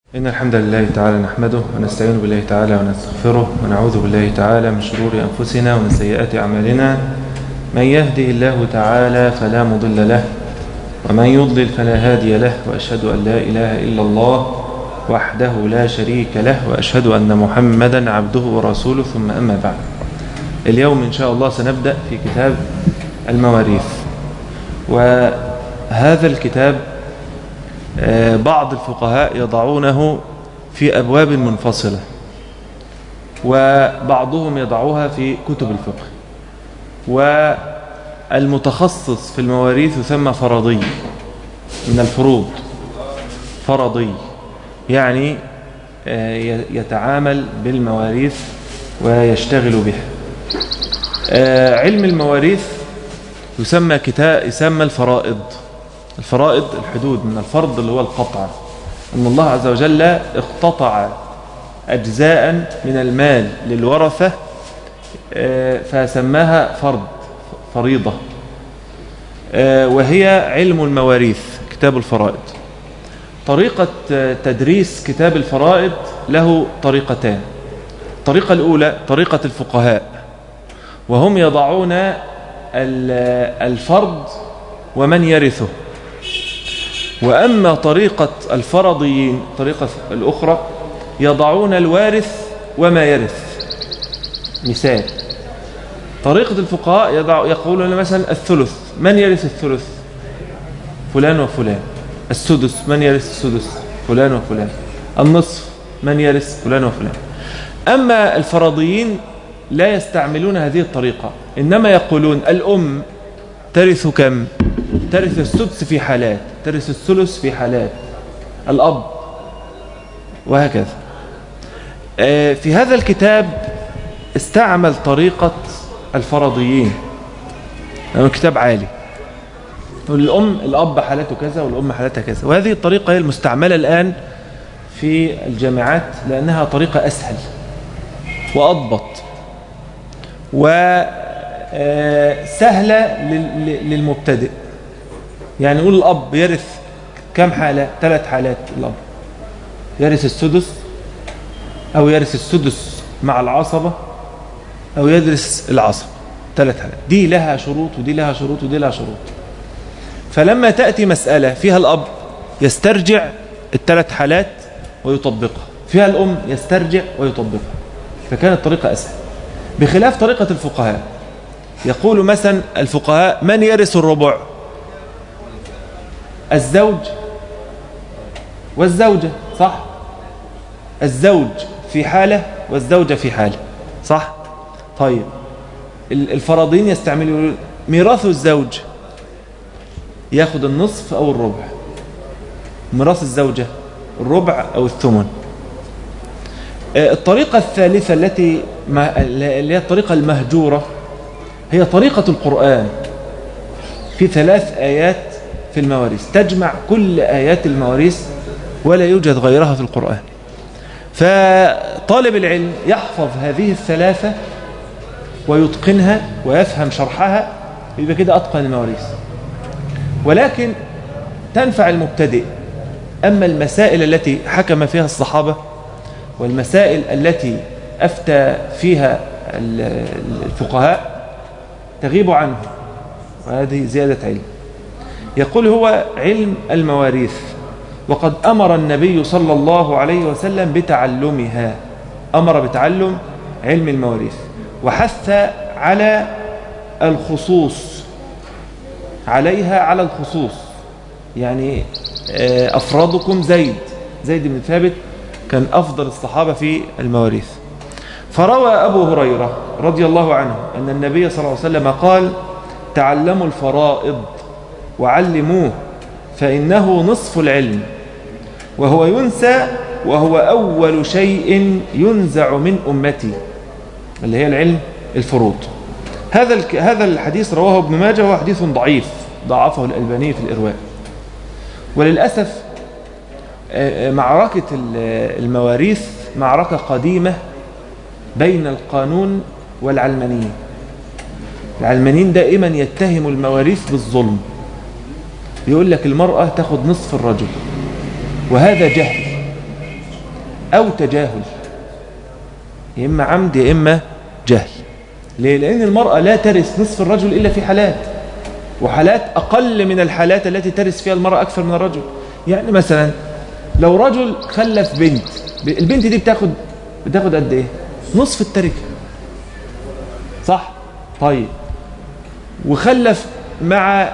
إن الحمد لله تعالى نحمده ونستعين بالله تعالى ونستغفره ونعوذ بالله تعالى من شرور أنفسنا ومن سيئات أعمالنا من يهده الله تعالى فلا مضل له ومن يضلل فلا هادي له وأشهد أن لا إله إلا الله وحده لا شريك له وأشهد أن محمدا عبده ورسوله ثم أما بعد اليوم إن شاء الله سنبدأ في كتاب المواريث وهذا الكتاب بعض الفقهاء يضعونه في أبواب منفصلة وبعضهم يضعوها في كتب الفقه والمتخصص في المواريث يسمى فرضي من الفروض فرضي يعني يتعامل بالمواريث ويشتغل بها علم المواريث يسمى كتاب يسمى الفرائض الفرائض الحدود من الفرض اللي هو القطع أن الله عز وجل اقتطع أجزاء من المال للورثة فسماها فرض فريضة وهي علم المواريث كتاب الفرائض طريقة تدريس كتاب الفرائض له طريقتان الطريقة الأولى طريقة الفقهاء وهم يضعون الفرض ومن يرثه وأما طريقة الفرضيين الطريقة الأخرى يضعون الوارث وما يرث مثال طريقة الفقهاء يضع يقولون مثلا الثلث من يرث الثلث فلان وفلان السدس من يرث السدس فلان وفلان النصف من يرث فلان وفلان أما الفرضيين لا يستعملون هذه الطريقة إنما يقولون الأم ترث كم ترث السدس في حالات ترث الثلث في حالات الأب وهكذا في هذا الكتاب استعمل طريقة الفرضيين لأنه كتاب عالي الأم الأب حالته كذا والأم حالتها كذا وهذه الطريقة هي المستعملة الآن في الجامعات لأنها طريقة أسهل وأضبط وسهلة للمبتدئ يعني نقول الأب يرث كم حالة ثلاث حالات الأب يرث السدس أو يرث السدس مع العصبة أو يدرس العصبة ثلاث حالات دي لها شروط ودي لها شروط ودي لها شروط فلما تأتي مسألة فيها الأب يسترجع الثلاث حالات ويطبقها فيها الأم يسترجع ويطبقها فكانت طريقة أسهل بخلاف طريقة الفقهاء يقول مثلا الفقهاء من يرث الربع الزوج والزوجة صح الزوج في حالة والزوجة في حالة صح طيب الفرضين يستعملون ميراث الزوج ياخد النصف أو الربع ميراث الزوجة الربع أو الثمن الطريقة الثالثة التي اللي هي الطريقة المهجورة هي طريقة القرآن في ثلاث آيات في المواريث تجمع كل آيات المواريث ولا يوجد غيرها في القرآن فطالب العلم يحفظ هذه الثلاثة ويتقنها ويفهم شرحها يبقى كده أتقن المواريث ولكن تنفع المبتدئ أما المسائل التي حكم فيها الصحابة والمسائل التي أفتى فيها الفقهاء تغيب عنه وهذه زيادة علم يقول هو علم المواريث وقد أمر النبي صلى الله عليه وسلم بتعلمها أمر بتعلم علم المواريث وحث على الخصوص عليها على الخصوص يعني أفرادكم زيد زيد بن ثابت كان أفضل الصحابة في المواريث فروى أبو هريرة رضي الله عنه أن النبي صلى الله عليه وسلم قال تعلموا الفرائض وعلموه فإنه نصف العلم وهو ينسى وهو أول شيء ينزع من أمتي اللي هي العلم الفروض هذا هذا الحديث رواه ابن ماجه وهو حديث ضعيف ضعفه الألباني في الإرواء وللأسف معركة المواريث معركة قديمة بين القانون والعلمانيين العلمانيين دائما يتهموا المواريث بالظلم يقول لك المرأة تاخد نصف الرجل وهذا جهل أو تجاهل يا إما عمد يا إما جهل ليه؟ لأن المرأة لا ترث نصف الرجل إلا في حالات وحالات أقل من الحالات التي ترث فيها المرأة أكثر من الرجل يعني مثلا لو رجل خلف بنت البنت دي بتاخد بتاخد قد ايه نصف التركه صح طيب وخلف مع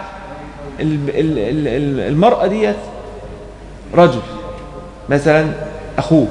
المرأة ديت رجل مثلا أخوه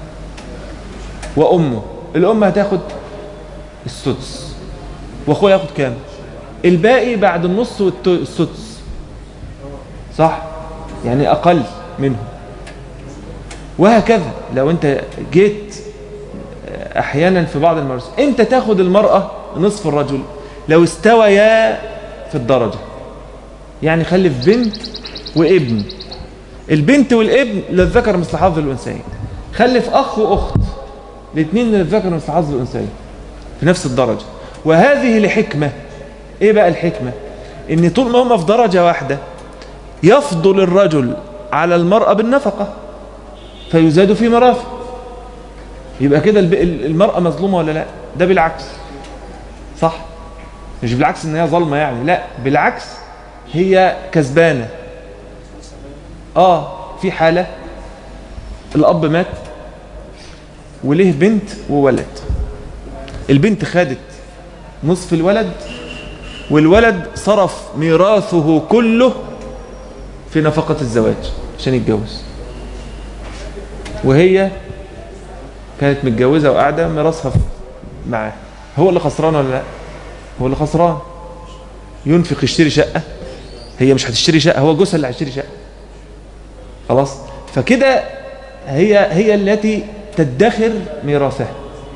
وأمه الأم هتاخد السدس وأخوه ياخد كام الباقي بعد النص والسدس صح يعني أقل منه وهكذا لو أنت جيت أحيانا في بعض المرس أنت تاخد المرأة نصف الرجل لو استويا في الدرجة يعني خلف بنت وابن البنت والابن للذكر مثل حظ الأنثيين خلف أخ وأخت الاثنين للذكر مثل حظ الأنثيين في نفس الدرجة وهذه لحكمة إيه بقى الحكمة إن طول ما هم في درجة واحدة يفضل الرجل على المرأة بالنفقة فيزاد في مرافق يبقى كده المرأة مظلومة ولا لا ده بالعكس صح مش بالعكس ان هي ظلمة يعني لا بالعكس هي كسبانة اه في حالة الاب مات وليه بنت وولد البنت خدت نصف الولد والولد صرف ميراثه كله في نفقة الزواج عشان يتجوز وهي كانت متجوزة وقاعدة ميراثها معاه هو اللي خسران ولا لا هو اللي خسران ينفق يشتري شقة هي مش هتشتري شقة هو جوزها اللي هيشتري شقة خلاص فكده هي هي التي تدخر ميراثها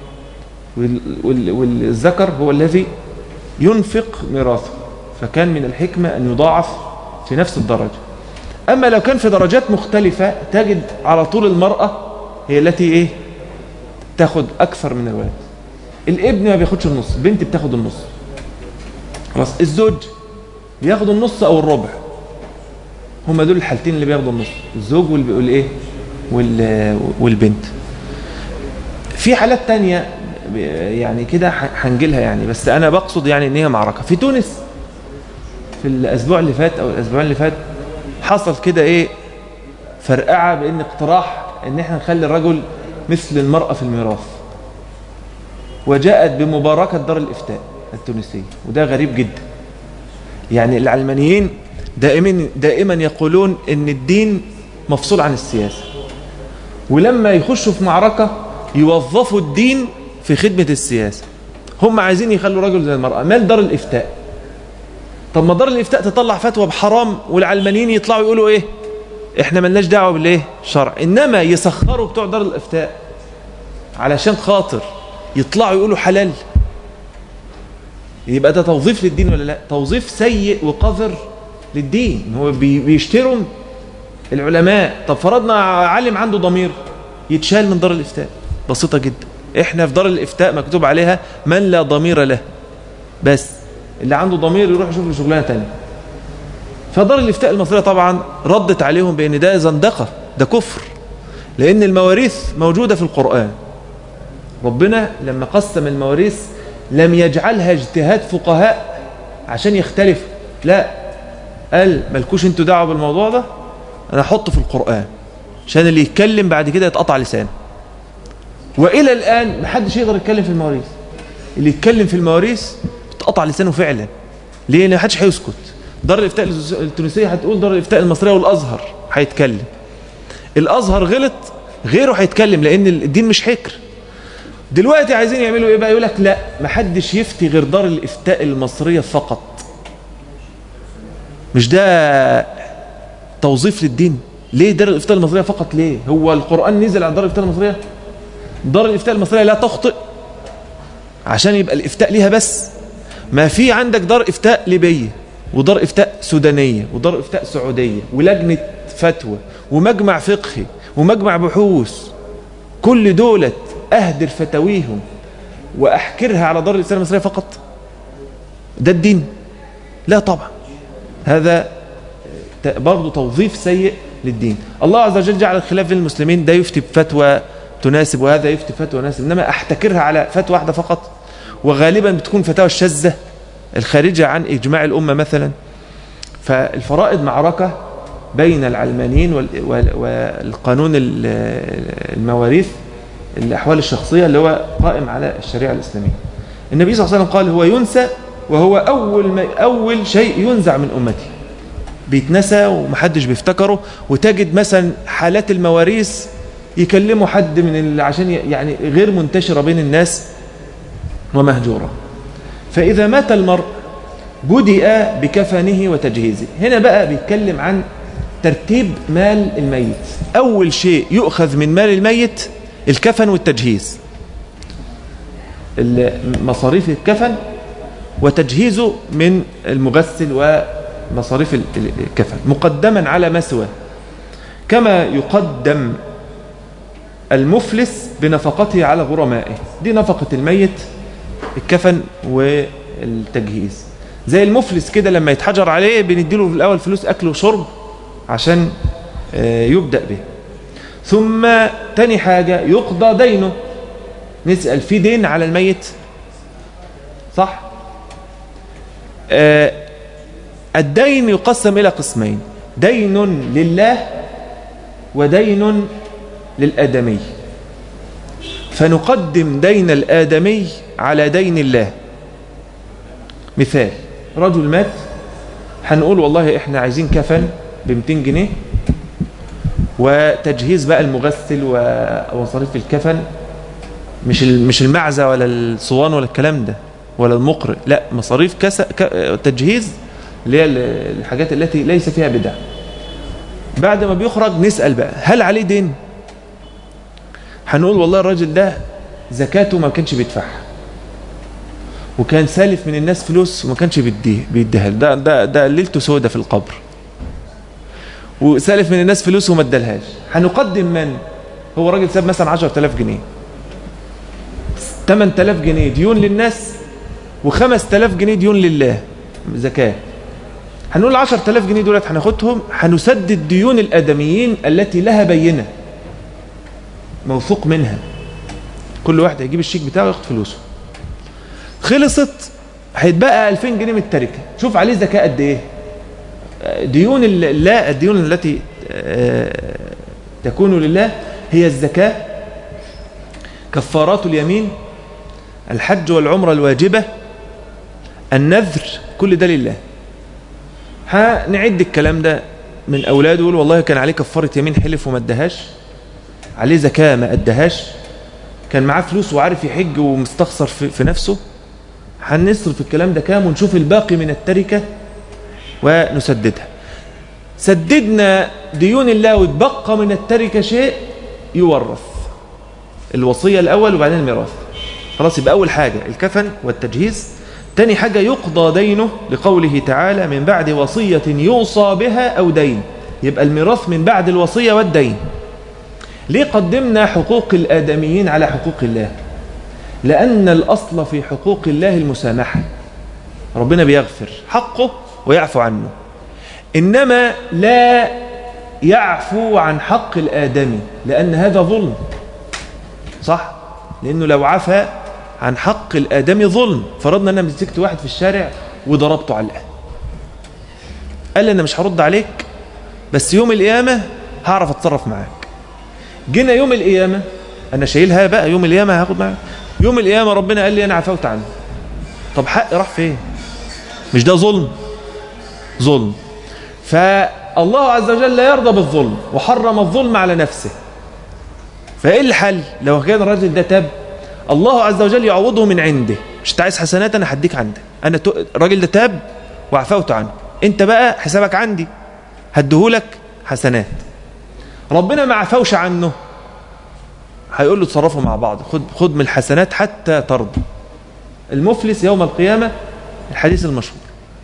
والذكر هو الذي ينفق ميراثه فكان من الحكمة أن يضاعف في نفس الدرجة أما لو كان في درجات مختلفة تجد على طول المرأة هي التي إيه تاخد أكثر من الولد الابن ما بياخدش النص البنت بتاخد النص خلاص الزوج بياخد النص أو الربع هما دول الحالتين اللي بياخدوا النص الزوج والايه والبنت في حالات تانية يعني كده هنجيلها يعني بس انا بقصد يعني ان هي معركه في تونس في الاسبوع اللي فات او الاسبوع اللي فات حصل كده ايه فرقعه بان اقتراح ان احنا نخلي الرجل مثل المرأة في الميراث وجاءت بمباركة دار الإفتاء التونسية وده غريب جدا يعني العلمانيين دائما, دائما يقولون ان الدين مفصول عن السياسة ولما يخشوا في معركة يوظفوا الدين في خدمة السياسة هم عايزين يخلوا رجل زي المرأة مال دار الإفتاء طب ما دار الإفتاء تطلع فتوى بحرام والعلمانيين يطلعوا يقولوا ايه احنا ملناش دعوه بالايه شرع انما يسخروا بتوع دار الافتاء علشان خاطر يطلعوا يقولوا حلال يبقى ده توظيف للدين ولا لا توظيف سيء وقذر للدين هو بيشتروا العلماء طب فرضنا عالم عنده ضمير يتشال من دار الافتاء بسيطه جدا احنا في دار الافتاء مكتوب عليها من لا ضمير له بس اللي عنده ضمير يروح يشوف له شغلانه ثانيه فدار الافتاء المصرية طبعا ردت عليهم بأن ده زندقة ده كفر لأن المواريث موجودة في القرآن ربنا لما قسم المواريث لم يجعلها اجتهاد فقهاء عشان يختلف لا قال ملكوش انتوا دعوه بالموضوع ده انا احطه في القرآن عشان اللي يتكلم بعد كده يتقطع لسانه والى الان محدش يقدر يتكلم في المواريث اللي يتكلم في المواريث يتقطع لسانه فعلا ليه لان محدش هيسكت دار الافتاء التونسيه هتقول دار الافتاء المصريه والازهر هيتكلم الازهر غلط غيره هيتكلم لان الدين مش حكر دلوقتي عايزين يعملوا ايه بقى يقول لك لا ما حدش يفتي غير دار الافتاء المصريه فقط مش ده توظيف للدين ليه دار الافتاء المصريه فقط ليه هو القران نزل على دار الافتاء المصريه دار الافتاء المصريه لا تخطئ عشان يبقى الافتاء ليها بس ما في عندك دار افتاء ليبيه ودار إفتاء سودانية ودار إفتاء سعودية ولجنة فتوى ومجمع فقهي ومجمع بحوث كل دولة أهدر فتاويهم وأحكرها على دار الإسلام المصرية فقط ده الدين لا طبعا هذا برضه توظيف سيء للدين الله عز وجل جعل الخلاف بين المسلمين ده يفتي بفتوى تناسب وهذا يفتي فتوى يناسب إنما أحتكرها على فتوى واحدة فقط وغالبا بتكون فتاوى الشاذة الخارجة عن إجماع الأمة مثلا فالفرائض معركة بين العلمانيين والقانون المواريث الأحوال الشخصية اللي هو قائم على الشريعة الإسلامية النبي صلى الله عليه وسلم قال هو ينسى وهو أول, ما أول شيء ينزع من أمتي بيتنسى ومحدش بيفتكره وتجد مثلا حالات المواريث يكلموا حد من عشان يعني غير منتشرة بين الناس ومهجورة فإذا مات المرء بدأ بكفنه وتجهيزه هنا بقى بيتكلم عن ترتيب مال الميت أول شيء يؤخذ من مال الميت الكفن والتجهيز مصاريف الكفن وتجهيزه من المغسل ومصاريف الكفن مقدما على ما سواه كما يقدم المفلس بنفقته على غرمائه دي نفقة الميت الكفن والتجهيز زي المفلس كده لما يتحجر عليه بنديله في الأول فلوس أكل وشرب عشان يبدأ به ثم تاني حاجة يقضى دينه نسأل في دين على الميت صح آه الدين يقسم إلى قسمين دين لله ودين للآدمي فنقدم دين الآدمي على دين الله مثال رجل مات هنقول والله احنا عايزين كفن ب 200 جنيه وتجهيز بقى المغسل ومصاريف الكفن مش مش المعزة ولا الصوان ولا الكلام ده ولا المقرئ لا مصاريف كس... ك... تجهيز اللي هي الحاجات التي ليس فيها بدع بعد ما بيخرج نسأل بقى هل عليه دين هنقول والله الراجل ده زكاته ما كانش بيدفعها وكان سالف من الناس فلوس وما كانش بيديه بيديها ده ده ده ليلته سودة في القبر وسالف من الناس فلوس وما ادالهاش هنقدم من هو راجل ساب مثلا 10000 جنيه 8000 جنيه ديون للناس و5000 جنيه ديون لله زكاة هنقول 10000 جنيه دولت هناخدهم هنسدد ديون الآدميين التي لها بينة موثوق منها كل واحد هيجيب الشيك بتاعه وياخد فلوسه خلصت هيتبقى 2000 جنيه من التركة شوف عليه زكاة قد ايه ديون الله الديون التي تكون لله هي الزكاة كفارات اليمين الحج والعمرة الواجبة النذر كل ده لله هنعد الكلام ده من أولاده يقول والله كان عليه كفارة يمين حلف وما ادهاش عليه زكاة ما ادهاش كان معاه فلوس وعارف يحج ومستخسر في, في نفسه هنصرف الكلام ده كام ونشوف الباقي من التركة ونسددها سددنا ديون الله واتبقى من التركة شيء يورث الوصية الأول وبعدين الميراث خلاص يبقى أول حاجة الكفن والتجهيز تاني حاجة يقضى دينه لقوله تعالى من بعد وصية يوصى بها أو دين يبقى الميراث من بعد الوصية والدين ليه قدمنا حقوق الآدميين على حقوق الله لأن الأصل في حقوق الله المسامحة ربنا بيغفر حقه ويعفو عنه إنما لا يعفو عن حق الآدمي لأن هذا ظلم صح لأنه لو عفى عن حق الآدمي ظلم فرضنا أنا مسكت واحد في الشارع وضربته علقة قال لي أنا مش هرد عليك بس يوم القيامة هعرف أتصرف معاك جينا يوم القيامة أنا شايلها بقى يوم القيامة هاخد معاك يوم القيامة ربنا قال لي أنا عفوت عنه طب حقي راح فين مش ده ظلم ظلم فالله عز وجل لا يرضى بالظلم وحرم الظلم على نفسه فايه الحل لو كان الراجل ده تاب الله عز وجل يعوضه من عنده مش انت عايز حسنات انا هديك عندك انا الراجل ده تاب وعفوت عنه انت بقى حسابك عندي هديهولك حسنات ربنا ما عفوش عنه هيقول له تصرفوا مع بعض خد خد من الحسنات حتى ترضى المفلس يوم القيامه الحديث المشهور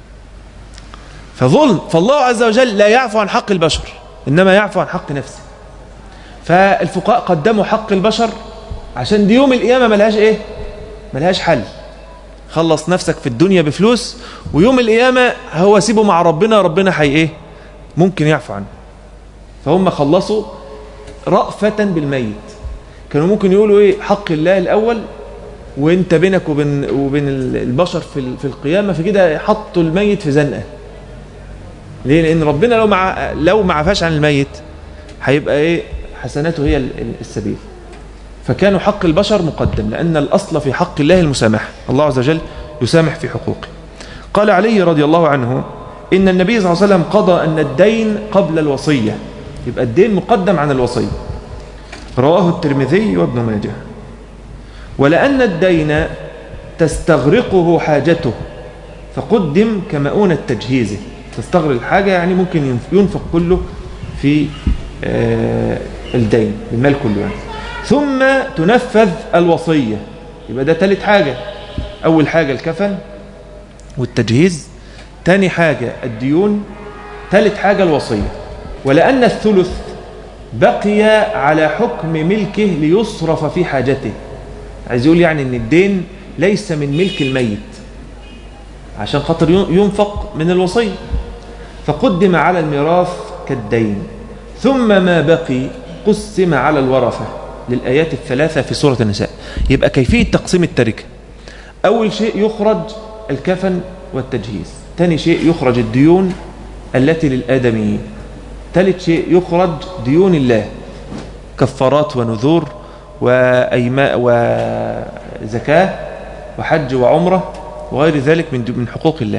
فظلم فالله عز وجل لا يعفو عن حق البشر انما يعفو عن حق نفسه فالفقهاء قدموا حق البشر عشان دي يوم القيامة ملهاش ايه ملهاش حل خلص نفسك في الدنيا بفلوس ويوم القيامة هو سيبه مع ربنا ربنا حي ايه ممكن يعفو عنه فهم خلصوا رأفة بالميت كانوا ممكن يقولوا ايه حق الله الاول وانت بينك وبين وبين البشر في في القيامه فكده حطوا الميت في زنقه ليه لان ربنا لو مع لو ما عفاش عن الميت هيبقى ايه حسناته هي السبيل فكانوا حق البشر مقدم لان الاصل في حق الله المسامحه الله عز وجل يسامح في حقوقه قال علي رضي الله عنه ان النبي صلى الله عليه وسلم قضى ان الدين قبل الوصيه يبقى الدين مقدم عن الوصيه رواه الترمذي وابن ماجه ولأن الدين تستغرقه حاجته فقدم كمؤونة تجهيزه تستغرق الحاجة يعني ممكن ينفق كله في الدين المال كله يعني ثم تنفذ الوصية يبقى ده ثالث حاجة أول حاجة الكفن والتجهيز تاني حاجة الديون ثالث حاجة الوصية ولأن الثلث بقي على حكم ملكه ليصرف في حاجته عايز يقول يعني ان الدين ليس من ملك الميت عشان خاطر ينفق من الوصية فقدم على الميراث كالدين ثم ما بقي قسم على الورثة للآيات الثلاثة في سورة النساء يبقى كيفية تقسيم التركة أول شيء يخرج الكفن والتجهيز ثاني شيء يخرج الديون التي للآدميين ثالث شيء يخرج ديون الله كفارات ونذور وأيماء وزكاة وحج وعمرة وغير ذلك من من حقوق الله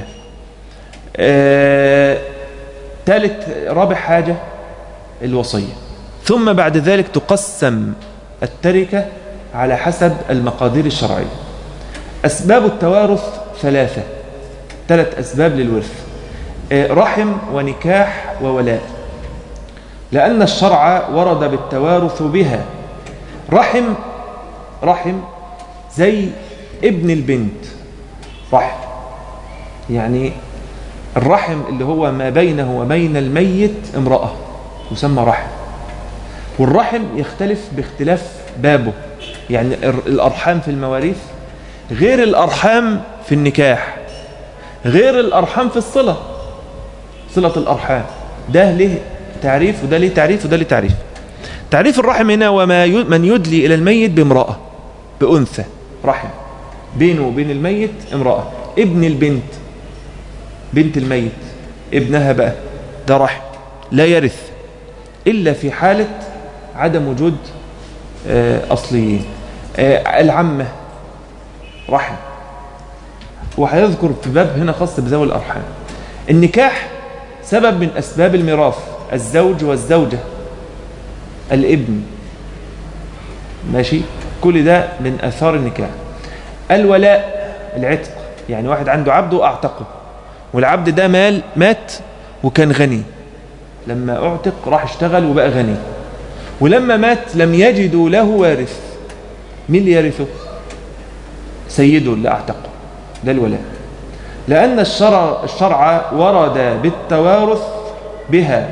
ثالث آه رابع حاجة الوصية ثم بعد ذلك تقسم التركة على حسب المقادير الشرعية أسباب التوارث ثلاثة ثلاث أسباب للورث آه رحم ونكاح وولاء لأن الشرع ورد بالتوارث بها رحم رحم زي ابن البنت رحم يعني الرحم اللي هو ما بينه وبين الميت امرأة يسمى رحم والرحم يختلف باختلاف بابه يعني الأرحام في المواريث غير الأرحام في النكاح غير الأرحام في الصلة صلة الأرحام ده له تعريف وده ليه تعريف وده ليه تعريف تعريف الرحم هنا وما من يدلي إلى الميت بامرأة بأنثى رحم بينه وبين الميت امرأة ابن البنت بنت الميت ابنها بقى ده رحم لا يرث إلا في حالة عدم وجود أصليين العمة رحم وهيذكر في باب هنا خاص بذوي الأرحام النكاح سبب من أسباب الميراث الزوج والزوجة الابن ماشي كل ده من أثار النكاح الولاء العتق يعني واحد عنده عبد وأعتقه والعبد ده مال مات وكان غني لما أعتق راح اشتغل وبقى غني ولما مات لم يجدوا له وارث مين اللي يرثه سيده اللي أعتقه ده الولاء لأن الشرع, الشرع ورد بالتوارث بها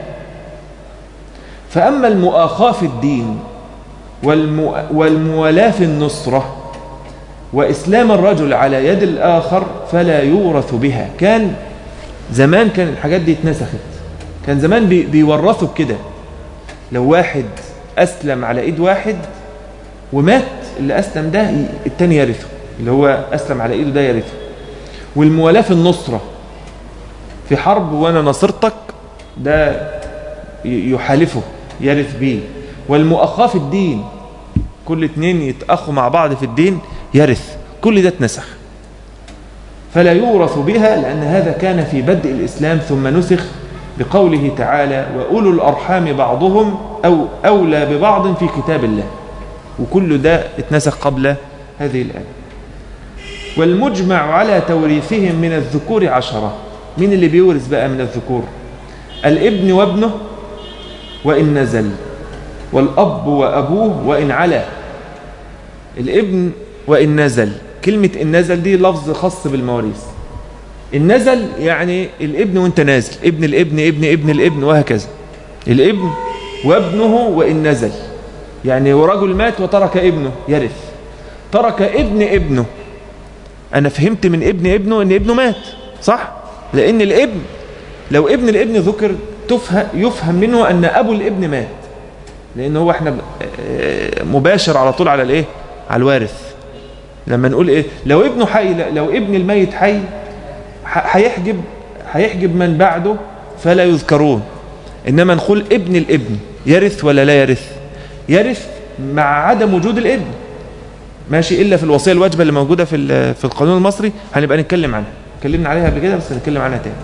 فأما المؤاخاة في الدين والمو... والموالاة في النصرة وإسلام الرجل على يد الآخر فلا يورث بها كان زمان كان الحاجات دي اتنسخت كان زمان بي... بيورثوا بكده لو واحد أسلم على إيد واحد ومات اللي أسلم ده التاني يرثه اللي هو أسلم على إيده ده يرثه والموالاة في النصرة في حرب وأنا نصرتك ده يحالفه يرث بيه والمؤخاة في الدين كل اتنين يتأخوا مع بعض في الدين يرث كل ده اتنسخ فلا يورث بها لأن هذا كان في بدء الإسلام ثم نسخ بقوله تعالى وأولو الأرحام بعضهم أو أولى ببعض في كتاب الله وكل ده اتنسخ قبل هذه الآية والمجمع على توريثهم من الذكور عشرة مين اللي بيورث بقى من الذكور الابن وابنه وإن نزل والأب وأبوه وإن علا الابن وإن نزل كلمة إن نزل دي لفظ خاص بالمواريث النزل يعني الابن وانت نازل ابن الابن ابن ابن الابن وهكذا الابن وابنه وإن نزل يعني ورجل مات وترك ابنه يرث ترك ابن ابنه أنا فهمت من ابن ابنه إن ابنه مات صح لأن الابن لو ابن الابن ذكر تفهم يفهم منه أن أبو الابن مات لان هو احنا مباشر على طول على الايه على الوارث لما نقول ايه لو ابنه حي لو ابن الميت حي هيحجب هيحجب من بعده فلا يذكرون انما نقول ابن الابن يرث ولا لا يرث يرث مع عدم وجود الابن ماشي الا في الوصيه الواجبه اللي موجوده في في القانون المصري هنبقى نتكلم عنها اتكلمنا عليها قبل كده بس هنتكلم عنها تاني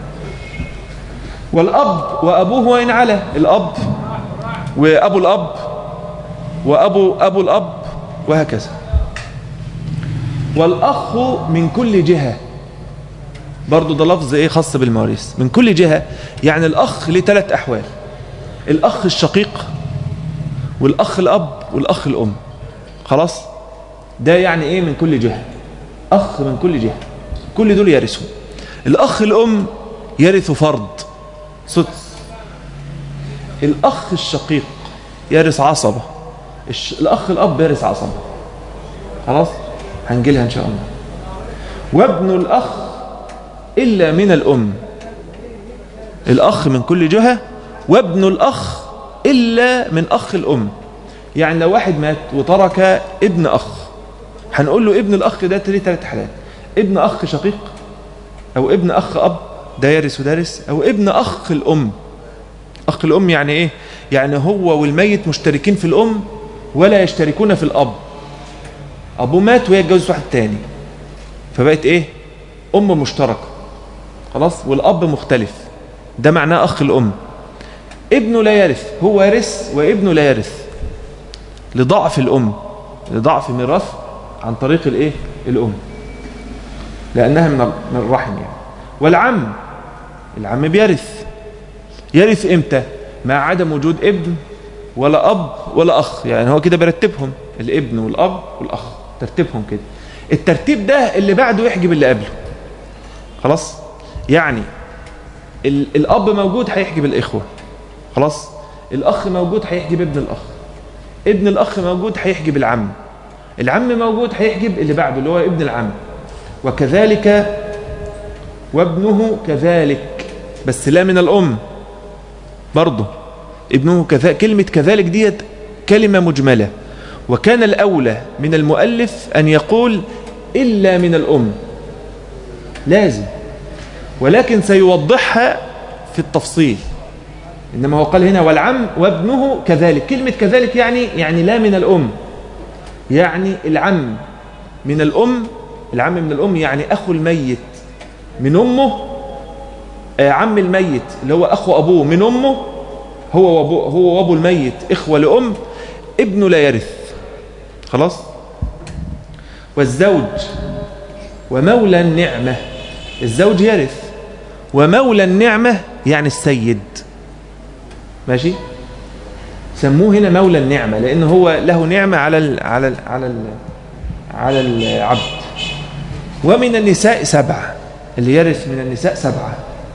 والاب وابوه وان على الاب وابو الاب وابو ابو الاب وهكذا والاخ من كل جهه برضو ده لفظ ايه خاص بالمواريث من كل جهه يعني الاخ له ثلاث احوال الاخ الشقيق والاخ الاب والاخ الام خلاص ده يعني ايه من كل جهه اخ من كل جهه كل دول يرثون الاخ الام يرث فرض سدس الاخ الشقيق يرث عصبه الاخ الاب يرث عصبه خلاص هنجيلها ان شاء الله وابن الاخ الا من الام الاخ من كل جهه وابن الاخ الا من اخ الام يعني لو واحد مات وترك ابن اخ هنقول له ابن الاخ ده ليه ثلاث حالات ابن اخ شقيق او ابن اخ اب ده يرث ودارس او ابن اخ الام اخ الام يعني ايه يعني هو والميت مشتركين في الام ولا يشتركون في الاب ابوه مات وهي اتجوزت واحد تاني فبقت ايه ام مشتركه خلاص والاب مختلف ده معناه اخ الام ابنه لا يرث هو يرث وابنه لا يرث لضعف الام لضعف ميراث عن طريق الايه الام لانها من الرحم يعني والعم العم بيرث يرث امتى مع عدم وجود ابن ولا اب ولا اخ يعني هو كده برتبهم الابن والاب والاخ ترتيبهم كده الترتيب ده اللي بعده يحجب اللي قبله خلاص يعني الاب موجود هيحجب الاخوه خلاص الاخ موجود هيحجب ابن الاخ ابن الاخ موجود هيحجب العم العم موجود هيحجب اللي بعده اللي هو ابن العم وكذلك وابنه كذلك بس لا من الام برضه ابنه كذا كلمة كذلك ديت كلمة مجملة وكان الأولى من المؤلف أن يقول إلا من الأم لازم ولكن سيوضحها في التفصيل إنما هو قال هنا والعم وابنه كذلك كلمة كذلك يعني يعني لا من الأم يعني العم من الأم العم من الأم يعني أخو الميت من أمه عم الميت اللي هو أخو أبوه من أمه هو وابو هو وابو الميت إخوة لأم ابنه لا يرث خلاص والزوج ومولى النعمة الزوج يرث ومولى النعمة يعني السيد ماشي سموه هنا مولى النعمة لأن هو له نعمة على ال على ال على ال على العبد ومن النساء سبعة اللي يرث من النساء سبعة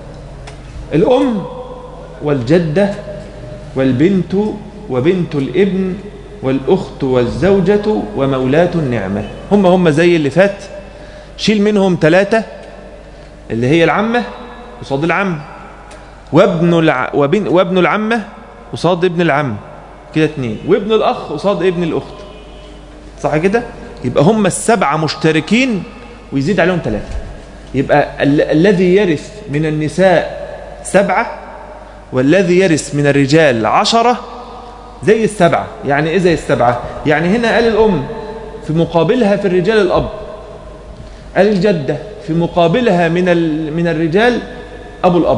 الأم والجدة والبنت وبنت الابن والأخت والزوجة ومولاة النعمة هم هم زي اللي فات شيل منهم ثلاثة اللي هي العمة قصاد العم وابن الع... وبن... وابن العمة قصاد ابن العم كده اتنين وابن الأخ قصاد ابن الأخت صح كده يبقى هم السبعة مشتركين ويزيد عليهم ثلاثة يبقى ال... الذي يرث من النساء سبعة والذي يرث من الرجال عشرة زي السبعة يعني ايه زي السبعة يعني هنا قال الأم في مقابلها في الرجال الأب قال الجدة في مقابلها من ال... من الرجال أبو الأب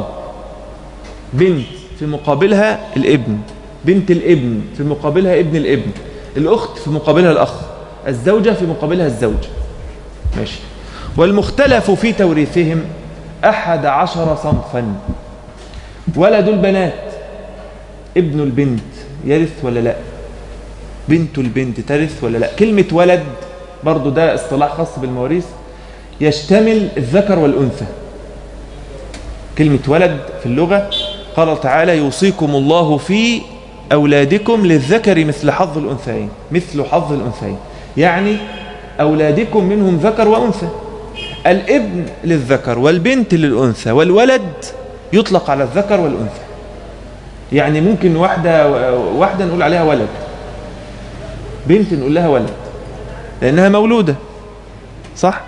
بنت في مقابلها الابن بنت الابن في مقابلها ابن الابن الأخت في مقابلها الأخ الزوجة في مقابلها الزوج ماشي والمختلف في توريثهم أحد عشر صنفا ولد البنات ابن البنت يرث ولا لا بنت البنت ترث ولا لا كلمة ولد برضو ده اصطلاح خاص بالمواريث يشتمل الذكر والأنثى كلمة ولد في اللغة قال تعالى يوصيكم الله في أولادكم للذكر مثل حظ الأنثيين مثل حظ الأنثيين يعني أولادكم منهم ذكر وأنثى الابن للذكر والبنت للأنثى والولد يطلق على الذكر والأنثى يعني ممكن واحدة واحدة نقول عليها ولد بنت نقول لها ولد لأنها مولودة صح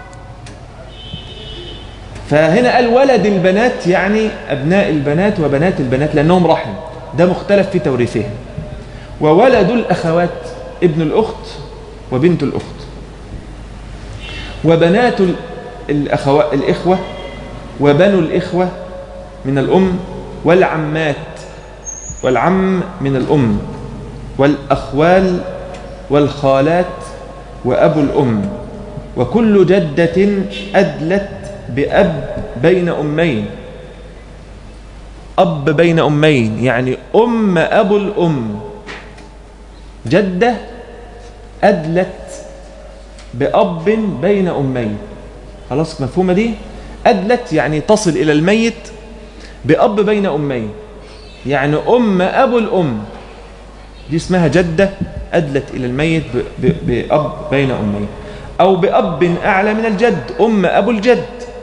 فهنا قال ولد البنات يعني أبناء البنات وبنات البنات لأنهم رحم ده مختلف في توريثهم وولد الأخوات ابن الأخت وبنت الأخت وبنات الأخوة الإخوة وبنو الإخوة من الأم والعمات والعم من الأم والأخوال والخالات وأبو الأم وكل جدة أدلت بأب بين أمين أب بين أمين يعني أم أبو الأم جدة أدلت بأب بين أمين خلاص مفهومة دي أدلت يعني تصل إلى الميت بأب بين أمين يعني أم أبو الأم دي اسمها جدة أدلت إلى الميت بأب بين أمين أو بأب أعلى من الجد أم أبو الجد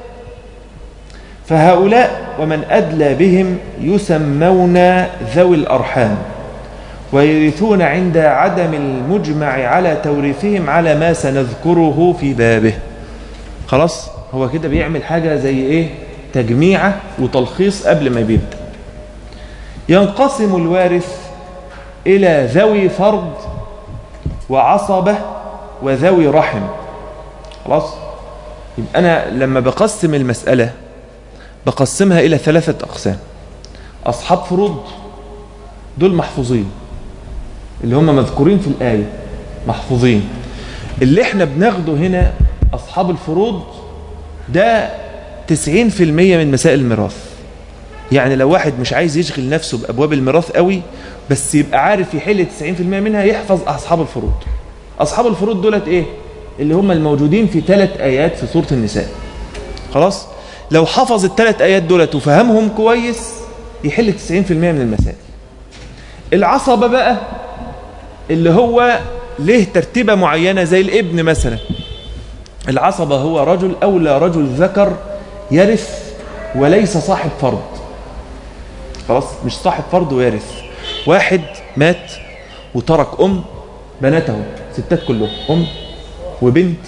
فهؤلاء ومن أدلى بهم يسمون ذوي الأرحام ويرثون عند عدم المجمع على توريثهم على ما سنذكره في بابه خلاص هو كده بيعمل حاجة زي ايه تجميعة وتلخيص قبل ما بيبدأ ينقسم الوارث إلى ذوي فرض وعصبة وذوي رحم خلاص يبقى أنا لما بقسم المسألة بقسمها إلى ثلاثة أقسام أصحاب فروض دول محفوظين اللي هم مذكورين في الآية محفوظين اللي احنا بناخده هنا أصحاب الفروض ده 90% من مسائل الميراث يعني لو واحد مش عايز يشغل نفسه بأبواب الميراث قوي بس يبقى عارف يحل 90% منها يحفظ أصحاب الفروض أصحاب الفروض دولت إيه اللي هم الموجودين في ثلاث آيات في سورة النساء خلاص لو حفظ الثلاث آيات دولت وفهمهم كويس يحل 90% من المسائل العصبة بقى اللي هو له ترتيبة معينة زي الابن مثلا العصبة هو رجل أو لا رجل ذكر يرث وليس صاحب فرض خلاص مش صاحب فرض ويرث واحد مات وترك أم بناته ستات كلهم أم وبنت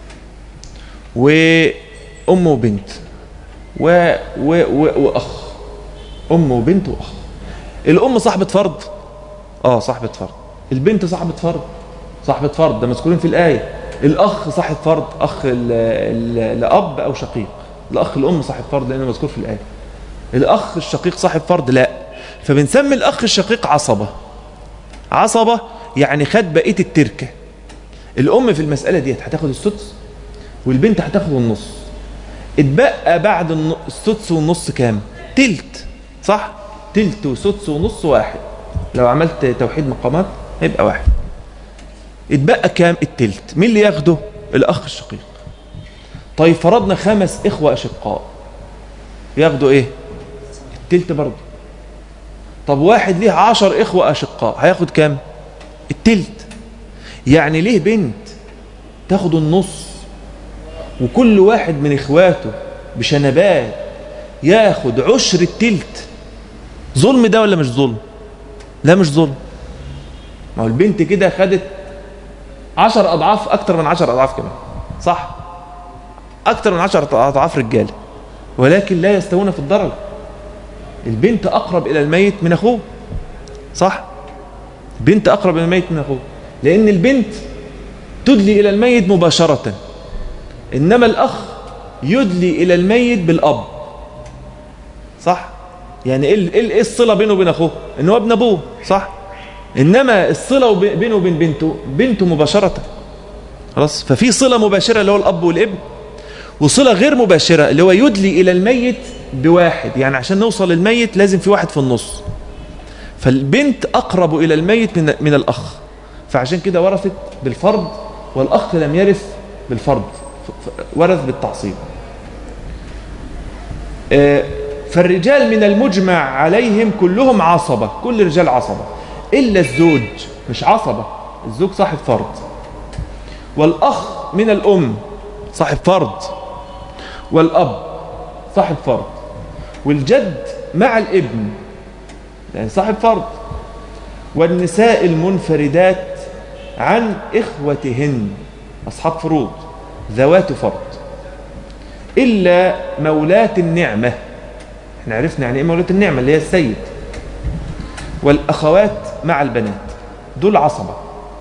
وأم وبنت و... و... و... وأخ أم وبنت وأخ الأم صاحبة فرض آه صاحبة فرض البنت صاحبة فرض صاحبة فرض ده مذكورين في الآية الأخ صاحب فرض أخ لأب أو شقيق الأخ الأم صاحب فرض لأنه مذكور في الآية الأخ الشقيق صاحب فرض لا فبنسمي الأخ الشقيق عصبة عصبة يعني خد بقية التركة الأم في المسألة دي هتاخد السدس والبنت هتاخد النص اتبقى بعد السدس والنص كام تلت صح تلت وسدس ونص واحد لو عملت توحيد مقامات هيبقى واحد اتبقى كام التلت مين اللي ياخده الأخ الشقيق طيب فرضنا خمس إخوة أشقاء ياخدوا إيه التلت برضه طب واحد ليه عشر إخوة أشقاء هياخد كام التلت يعني ليه بنت تاخد النص وكل واحد من إخواته بشنبات ياخد عشر التلت ظلم ده ولا مش ظلم لا مش ظلم ما هو البنت كده خدت عشر أضعاف أكتر من عشر أضعاف كمان صح أكتر من عشر أضعاف رجال ولكن لا يستوون في الدرجة البنت أقرب إلى الميت من أخوه صح بنت أقرب إلى الميت من أخوه لأن البنت تدلي إلى الميت مباشرة إنما الأخ يدلي إلى الميت بالأب صح يعني إيه إيه الصلة بينه وبين أخوه إن هو ابن أبوه صح إنما الصلة بينه وبين بنته بنته مباشرة خلاص ففي صلة مباشرة اللي هو الأب والابن وصلة غير مباشرة اللي هو يدلي إلى الميت بواحد يعني عشان نوصل للميت لازم في واحد في النص فالبنت أقرب إلى الميت من, من الأخ فعشان كده ورثت بالفرض والأخ لم يرث بالفرض ورث بالتعصيب فالرجال من المجمع عليهم كلهم عصبة كل رجال عصبة إلا الزوج مش عصبة الزوج صاحب فرض والأخ من الأم صاحب فرض والأب صاحب فرض والجد مع الابن يعني صاحب فرض والنساء المنفردات عن إخوتهن أصحاب فروض ذوات فرض إلا مولاة النعمة احنا عرفنا يعني ايه مولاة النعمة اللي هي السيد والأخوات مع البنات دول عصبة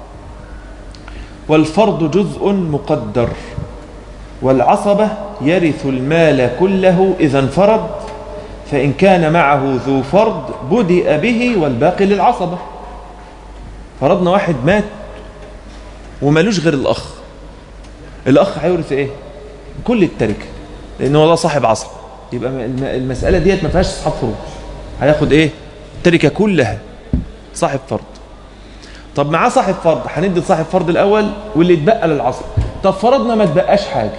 والفرض جزء مقدر والعصبة يرث المال كله إذا انفرد فإن كان معه ذو فرض بدأ به والباقي للعصبة فرضنا واحد مات ومالوش غير الأخ الأخ هيورث إيه كل التركة لأنه هو صاحب عصب يبقى المسألة ديت ما فيهاش أصحاب فروض هياخد إيه التركة كلها صاحب فرض طب معاه صاحب فرض هندي لصاحب فرض الأول واللي يتبقى للعصب طب فرضنا ما تبقاش حاجة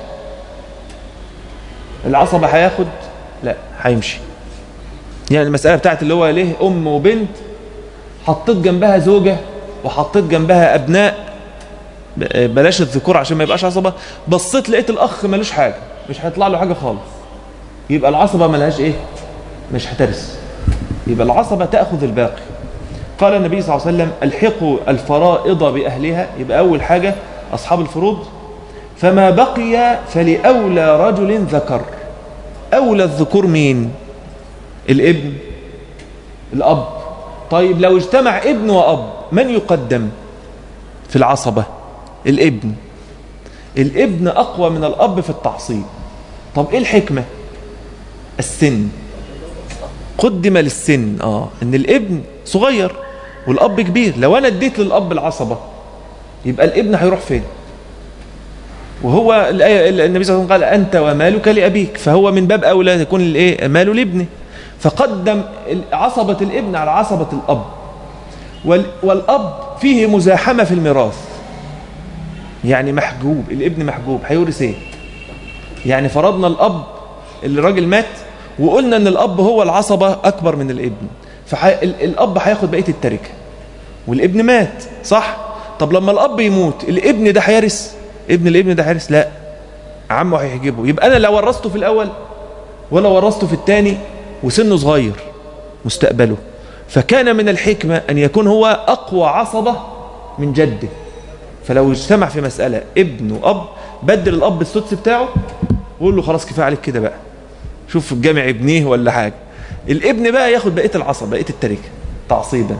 العصبة هياخد لا هيمشي يعني المسألة بتاعت اللي هو ليه أم وبنت حطيت جنبها زوجة وحطيت جنبها أبناء بلاش الذكور عشان ما يبقاش عصبة بصيت لقيت الأخ ملوش حاجة مش هيطلع له حاجة خالص يبقى العصبة ملهاش إيه مش هترس يبقى العصبة تأخذ الباقي قال النبي صلى الله عليه وسلم الحقوا الفرائض بأهلها يبقى أول حاجة أصحاب الفروض فما بقي فلأولى رجل ذكر أولى الذكور مين الابن الأب طيب لو اجتمع ابن وأب من يقدم في العصبة الابن الابن أقوى من الأب في التعصيب طب إيه الحكمة السن قدم للسن آه إن الابن صغير والأب كبير لو أنا اديت للأب العصبة يبقى الابن هيروح فين وهو الآية النبي صلى الله عليه وسلم قال أنت ومالك لأبيك فهو من باب أولى يكون الإيه ماله لابنه فقدم عصبة الابن على عصبة الأب والأب فيه مزاحمة في الميراث يعني محجوب الابن محجوب هيورث ايه يعني فرضنا الأب اللي الراجل مات وقلنا ان الأب هو العصبة أكبر من الابن فالأب هياخد بقية التركة والابن مات صح طب لما الأب يموت الابن ده هيرث ابن الابن ده هيرث لا عمه هيحجبه يبقى أنا لا ورثته في الأول ولا ورثته في الثاني وسنه صغير مستقبله فكان من الحكمة أن يكون هو أقوى عصبة من جده فلو اجتمع في مسألة ابن وأب بدل الأب السدس بتاعه وقول له خلاص كفاية عليك كده بقى شوف في الجامع ابنيه ولا حاجة الابن بقى ياخد بقية العصب بقية التركة تعصيبا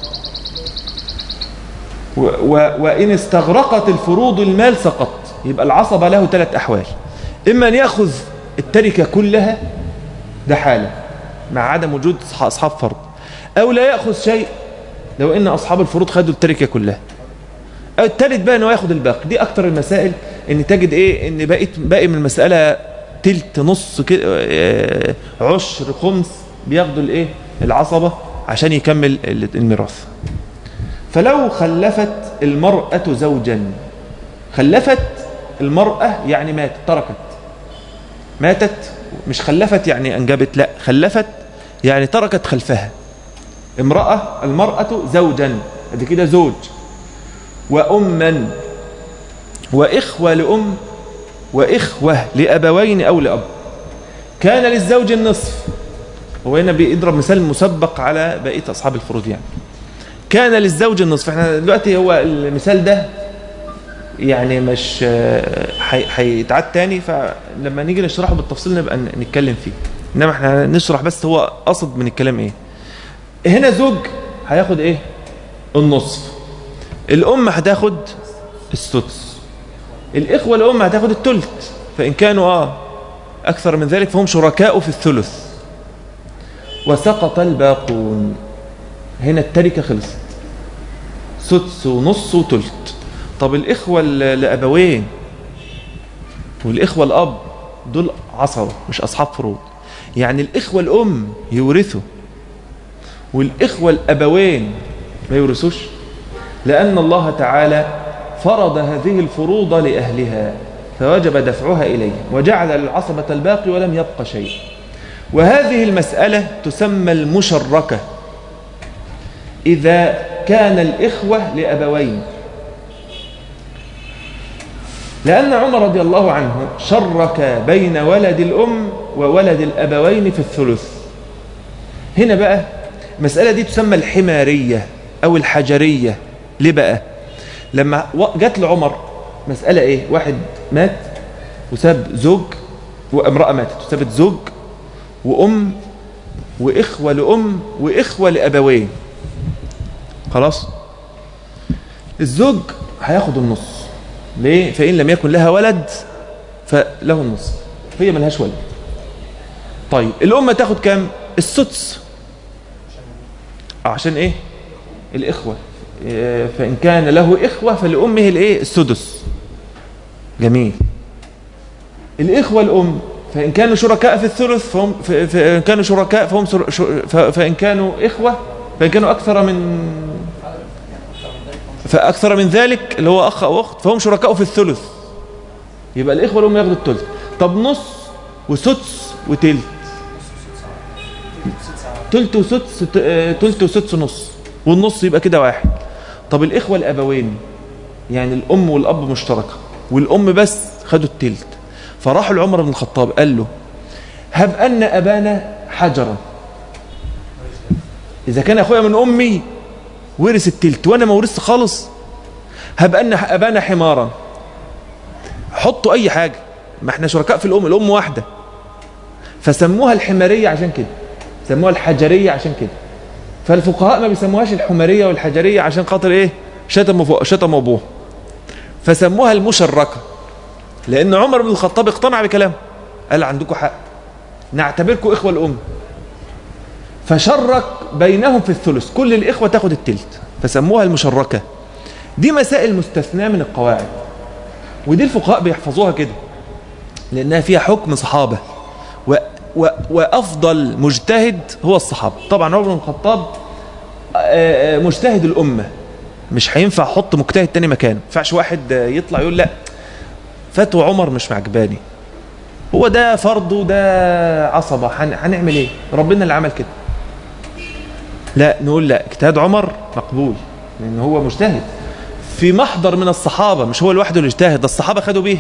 و و وإن استغرقت الفروض المال سقط يبقى العصبة له ثلاث أحوال إما أن يأخذ التركة كلها ده حالة مع عدم وجود أصحاب فرض أو لا يأخذ شيء لو إن أصحاب الفروض خدوا التركة كلها التالت بقى أنه ياخد الباقي دي أكتر المسائل إن تجد إيه إن بقيت باقي من المسألة تلت نص كده عشر خمس بياخدوا الإيه العصبة عشان يكمل الميراث فلو خلفت المرأة زوجا خلفت المرأة يعني ماتت تركت ماتت مش خلفت يعني أنجبت لا خلفت يعني تركت خلفها امرأة المرأة زوجا ادي كده زوج وأما وإخوة لأم وإخوة لأبوين أو لأب كان للزوج النصف هو هنا بيضرب مثال مسبق على بقية أصحاب الفروض يعني كان للزوج النصف احنا دلوقتي هو المثال ده يعني مش هيتعاد تاني فلما نيجي نشرحه بالتفصيل نبقى نتكلم فيه انما احنا نشرح بس هو قصد من الكلام ايه هنا زوج هياخد ايه النصف الام هتاخد السدس الاخوه الام هتاخد الثلث فان كانوا اه اكثر من ذلك فهم شركاء في الثلث وسقط الباقون هنا التركه خلصت سدس ونص وثلث طب الإخوة لأبوين والإخوة الأب دول عصبة مش أصحاب فروض يعني الإخوة الأم يورثوا والإخوة الأبوين ما يورثوش لأن الله تعالى فرض هذه الفروض لأهلها فوجب دفعها إليه وجعل للعصبة الباقي ولم يبق شيء وهذه المسألة تسمى المشركة إذا كان الإخوة لأبوين لأن عمر رضي الله عنه شرك بين ولد الأم وولد الأبوين في الثلث هنا بقى المسألة دي تسمى الحمارية أو الحجرية ليه بقى لما جت لعمر مسألة إيه واحد مات وساب زوج وامرأة ماتت وسابت زوج وأم وإخوة لأم وإخوة لأبوين خلاص الزوج هياخد النص ليه فإن لم يكن لها ولد فله النص هي ملهاش ولد طيب الأم تاخد كام السدس عشان ايه الإخوة فإن كان له إخوة فلأمه الايه السدس جميل الإخوة الأم فإن كانوا شركاء في الثلث فهم فإن كانوا شركاء فهم فإن كانوا إخوة فإن كانوا أكثر من فأكثر من ذلك اللي هو أخ أو أخت فهم شركاء في الثلث يبقى الإخوة الأم ياخدوا الثلث طب نص وسدس وتلت تلت وسدس تلت وسدس نص والنص يبقى كده واحد طب الإخوة الأبوين يعني الأم والأب مشتركة والأم بس خدوا التلت فراحوا لعمر بن الخطاب قال له هب أن أبانا حجرا إذا كان أخويا من أمي ورث التلت وأنا ما ورثت خالص هب أن أبانا حمارا حطوا أي حاجة ما احنا شركاء في الأم الأم واحدة فسموها الحمارية عشان كده سموها الحجرية عشان كده فالفقهاء ما بيسموهاش الحمارية والحجرية عشان خاطر ايه شتموا شتموا ابوه فسموها المشركة لأن عمر بن الخطاب اقتنع بكلامه قال عندكم حق نعتبركم إخوة الأم فشرك بينهم في الثلث كل الإخوة تاخد التلت فسموها المشركة دي مسائل مستثناة من القواعد ودي الفقهاء بيحفظوها كده لأنها فيها حكم صحابة و و وأفضل مجتهد هو الصحابة طبعا عمر بن الخطاب مجتهد الأمة مش هينفع احط مجتهد تاني مكانه ما ينفعش واحد يطلع يقول لا فتوى عمر مش معجباني هو ده فرض وده عصبة هنعمل ايه ربنا اللي عمل كده لا نقول لا اجتهاد عمر مقبول لان هو مجتهد في محضر من الصحابة مش هو لوحده اللي اجتهد ده الصحابة خدوا بيه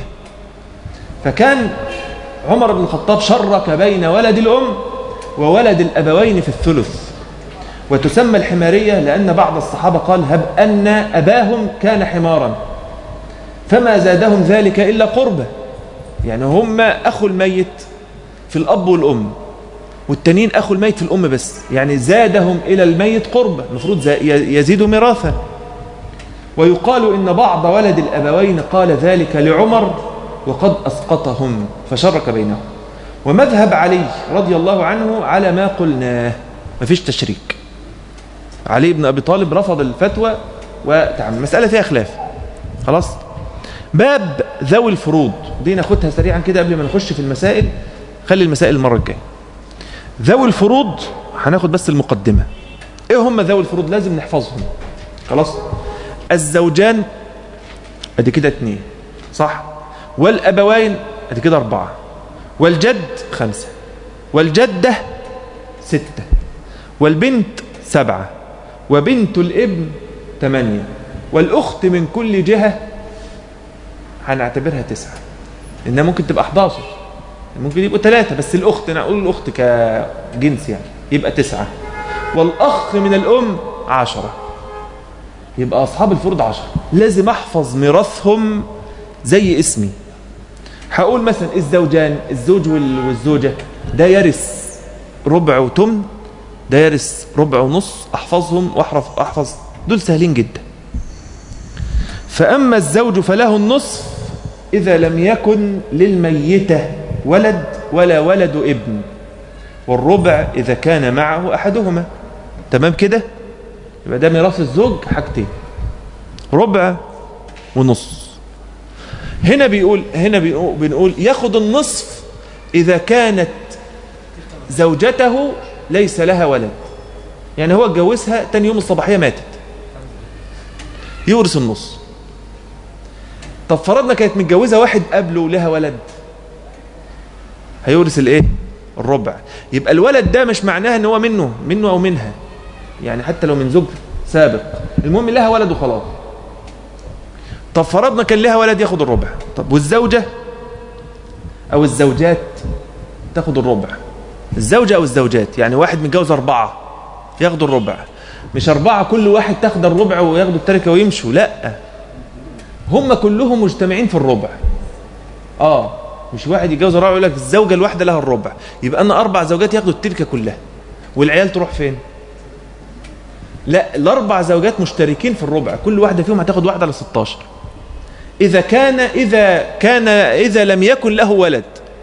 فكان عمر بن الخطاب شرك بين ولد الأم وولد الأبوين في الثلث وتسمى الحمارية لأن بعض الصحابة قال هب أن أباهم كان حمارا فما زادهم ذلك إلا قربة يعني هم أخو الميت في الأب والأم والتانيين أخو الميت في الأم بس يعني زادهم إلى الميت قربة المفروض يزيد ميراثا ويقال إن بعض ولد الأبوين قال ذلك لعمر وقد أسقطهم فشرك بينهم ومذهب علي رضي الله عنه على ما قلناه مفيش تشريك علي بن أبي طالب رفض الفتوى وتعمل مسألة فيها خلاف خلاص باب ذوي الفروض دي ناخدها سريعا كده قبل ما نخش في المسائل خلي المسائل المرة الجاية ذوي الفروض هناخد بس المقدمة ايه هم ذوي الفروض لازم نحفظهم خلاص الزوجان ادي كده اتنين صح والابوين ادي كده اربعة والجد خمسة والجدة ستة والبنت سبعة وبنت الابن ثمانية والأخت من كل جهة هنعتبرها تسعة إنها ممكن تبقى 11 ممكن يبقوا ثلاثة بس الأخت أنا أقول الأخت كجنس يعني يبقى تسعة والأخ من الأم عشرة يبقى أصحاب الفروض عشرة لازم أحفظ ميراثهم زي اسمي هقول مثلا الزوجان الزوج والزوجة ده يرث ربع وتمن ده يرث ربع ونص احفظهم واحفظ احفظ دول سهلين جدا فأما الزوج فله النصف إذا لم يكن للميتة ولد ولا ولد ابن والربع إذا كان معه أحدهما تمام كده يبقى ده ميراث الزوج حاجتين ربع ونص هنا بيقول هنا بيقول بنقول ياخد النصف إذا كانت زوجته ليس لها ولد يعني هو اتجوزها تاني يوم الصباحية ماتت يورث النص طب فرضنا كانت متجوزة واحد قبله ولها ولد هيورث الايه الربع يبقى الولد ده مش معناها ان هو منه منه او منها يعني حتى لو من زوج سابق المهم لها ولد وخلاص طب فرضنا كان لها ولد ياخد الربع طب والزوجة او الزوجات تاخد الربع الزوجة او الزوجات يعني واحد متجوز اربعة ياخدوا الربع مش أربعة كل واحد تاخد الربع وياخدوا التركة ويمشوا لا هم كلهم مجتمعين في الربع اه مش واحد يتجوز أربعة يقول لك الزوجة الواحدة لها الربع يبقى أن أربع زوجات ياخدوا التركة كلها والعيال تروح فين لا الأربع زوجات مشتركين في الربع كل واحدة فيهم هتاخد واحدة ل 16 إذا كان إذا كان إذا لم يكن له ولد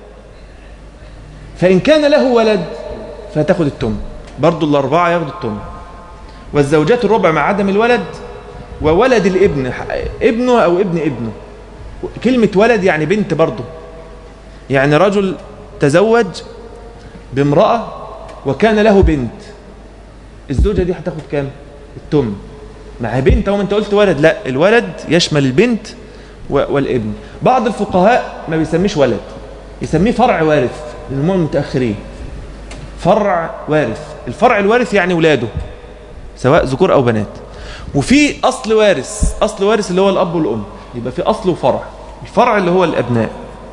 فإن كان له ولد فتاخد التم برضو الأربعة ياخدوا التم والزوجات الربع مع عدم الولد وولد الابن ابنه أو ابن ابنه كلمة ولد يعني بنت برضه يعني رجل تزوج بامرأة وكان له بنت الزوجة دي هتاخد كام التم مع بنت او انت قلت ولد لا الولد يشمل البنت والابن بعض الفقهاء ما بيسميش ولد يسميه فرع وارث للمؤمن المتأخرين فرع وارث الفرع الوارث يعني ولاده سواء ذكور أو بنات وفي أصل وارث أصل وارث اللي هو الأب والأم يبقى في أصل وفرع الفرع اللي هو الأبناء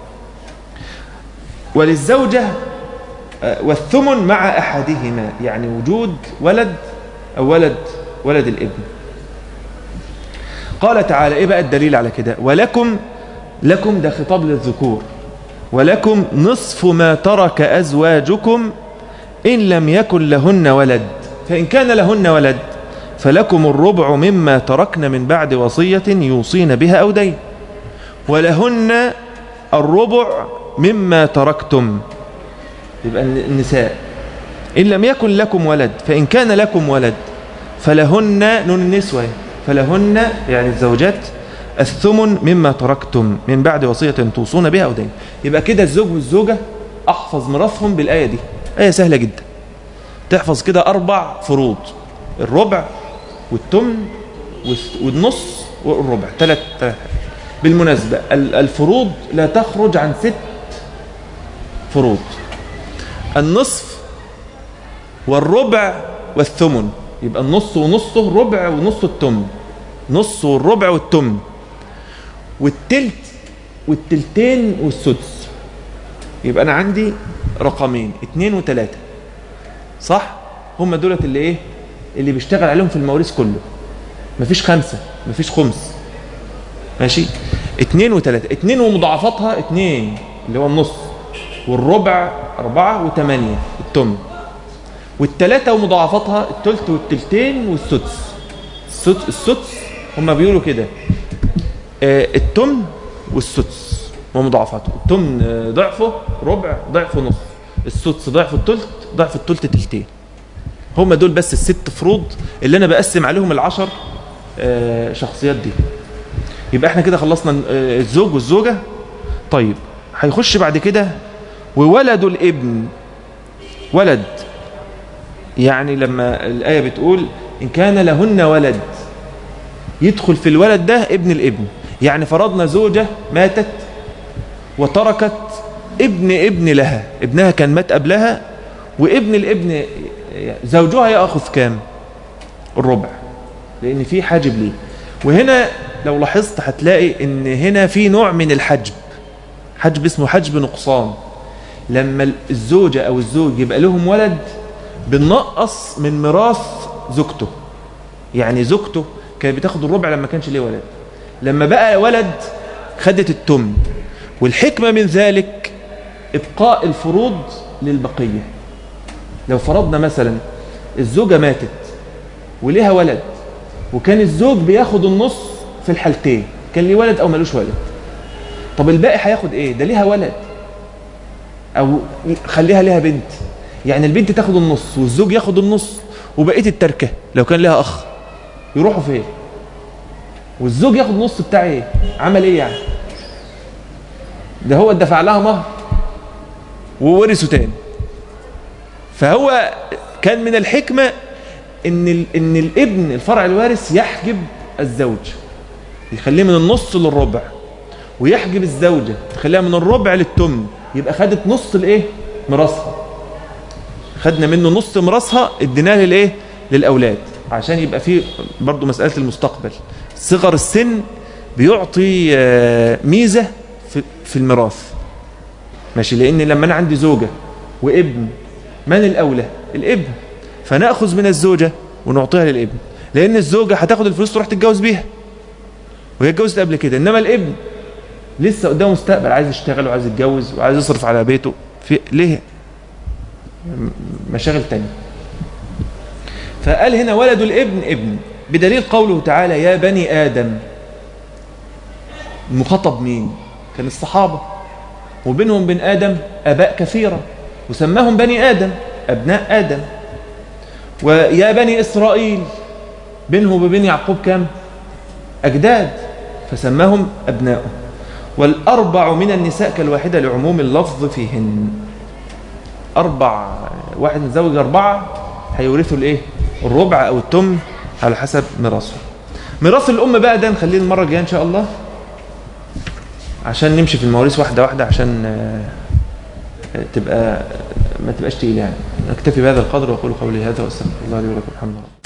وللزوجة والثمن مع أحدهما يعني وجود ولد أو ولد ولد الابن قال تعالى إيه بقى الدليل على كده ولكم لكم ده خطاب للذكور ولكم نصف ما ترك أزواجكم إن لم يكن لهن ولد فإن كان لهن ولد فلكم الربع مما تركن من بعد وصية يوصين بها أو دين ولهن الربع مما تركتم يبقى النساء إن لم يكن لكم ولد فإن كان لكم ولد فلهن نون النسوة فلهن يعني الزوجات الثمن مما تركتم من بعد وصية توصون بها أو دين يبقى كده الزوج والزوجة أحفظ ميراثهم بالآية دي آية سهلة جدا تحفظ كده أربع فروض الربع والتمن والنص والربع ثلاث بالمناسبة الفروض لا تخرج عن ست فروض النصف والربع والثمن يبقى النص ونصه ربع ونص التمن نص والربع والتمن والتلت والتلتين والسدس يبقى أنا عندي رقمين اتنين وتلاتة صح هم دولت اللي ايه اللي بيشتغل عليهم في المواريث كله مفيش خمسة مفيش خمس ماشي اتنين وتلاتة اتنين ومضاعفاتها اتنين اللي هو النص والربع أربعة وثمانية التم والتلاتة ومضاعفاتها التلت والتلتين والسدس السدس, السدس هم بيقولوا كده آه التمن والسدس ومضاعفاته التمن آه ضعفه ربع ضعفه نص السدس ضعف التلت ضعف التلت تلتين هم دول بس الست فروض اللي انا بقسم عليهم العشر آه شخصيات دي يبقى احنا كده خلصنا الزوج والزوجة طيب هيخش بعد كده وولد الابن ولد يعني لما الآية بتقول إن كان لهن ولد يدخل في الولد ده ابن الابن يعني فرضنا زوجة ماتت وتركت ابن ابن لها ابنها كان مات قبلها وابن الابن زوجها يأخذ كام الربع لأن في حاجب ليه وهنا لو لاحظت هتلاقي ان هنا في نوع من الحجب حجب اسمه حجب نقصان لما الزوجة او الزوج يبقى لهم ولد بنقص من ميراث زوجته يعني زوجته كانت بتاخد الربع لما كانش ليه ولد لما بقى ولد خدت التمن والحكمة من ذلك ابقاء الفروض للبقية لو فرضنا مثلا الزوجة ماتت وليها ولد وكان الزوج بياخد النص في الحالتين كان ليه ولد او ملوش ولد طب الباقي هياخد ايه ده ليها ولد او خليها ليها بنت يعني البنت تاخد النص والزوج ياخد النص وبقيه التركه لو كان ليها اخ يروحوا فين والزوج ياخد النص بتاع ايه عمل ايه يعني ده هو دفع لها مهر وورثه تاني فهو كان من الحكمه ان ان الابن الفرع الوارث يحجب الزوج يخليه من النص للربع ويحجب الزوجة تخليها من الربع للتمن يبقى خدت نص الايه ميراثها خدنا منه نص ميراثها اديناه للايه للاولاد عشان يبقى في برضو مسألة المستقبل صغر السن بيعطي ميزة في, في الميراث ماشي لان لما انا عندي زوجة وابن من الاولى الابن فنأخذ من الزوجة ونعطيها للابن لأن الزوجة هتاخد الفلوس تروح تتجوز بيها وهي اتجوزت قبل كده إنما الابن لسه قدامه مستقبل عايز يشتغل وعايز يتجوز وعايز يصرف على بيته في ليه مشاغل تانية فقال هنا ولد الابن ابن بدليل قوله تعالى يا بني آدم المخاطب مين كان الصحابة وبينهم بين آدم أباء كثيرة وسماهم بني آدم أبناء آدم ويا بني إسرائيل بينه وبين يعقوب كم أجداد فسماهم أبناؤه والأربع من النساء كالواحدة لعموم اللفظ فيهن أربع واحد متزوج أربعة هيورثوا الإيه الربع أو التم على حسب ميراثه ميراث الأم بقى ده نخليه المرة الجاية إن شاء الله عشان نمشي في المواريث واحدة واحدة عشان آه، تبقى ما تبقاش تقيل يعني نكتفي بهذا القدر وأقول قولي هذا وأستغفر الله لي ولكم الحمد لله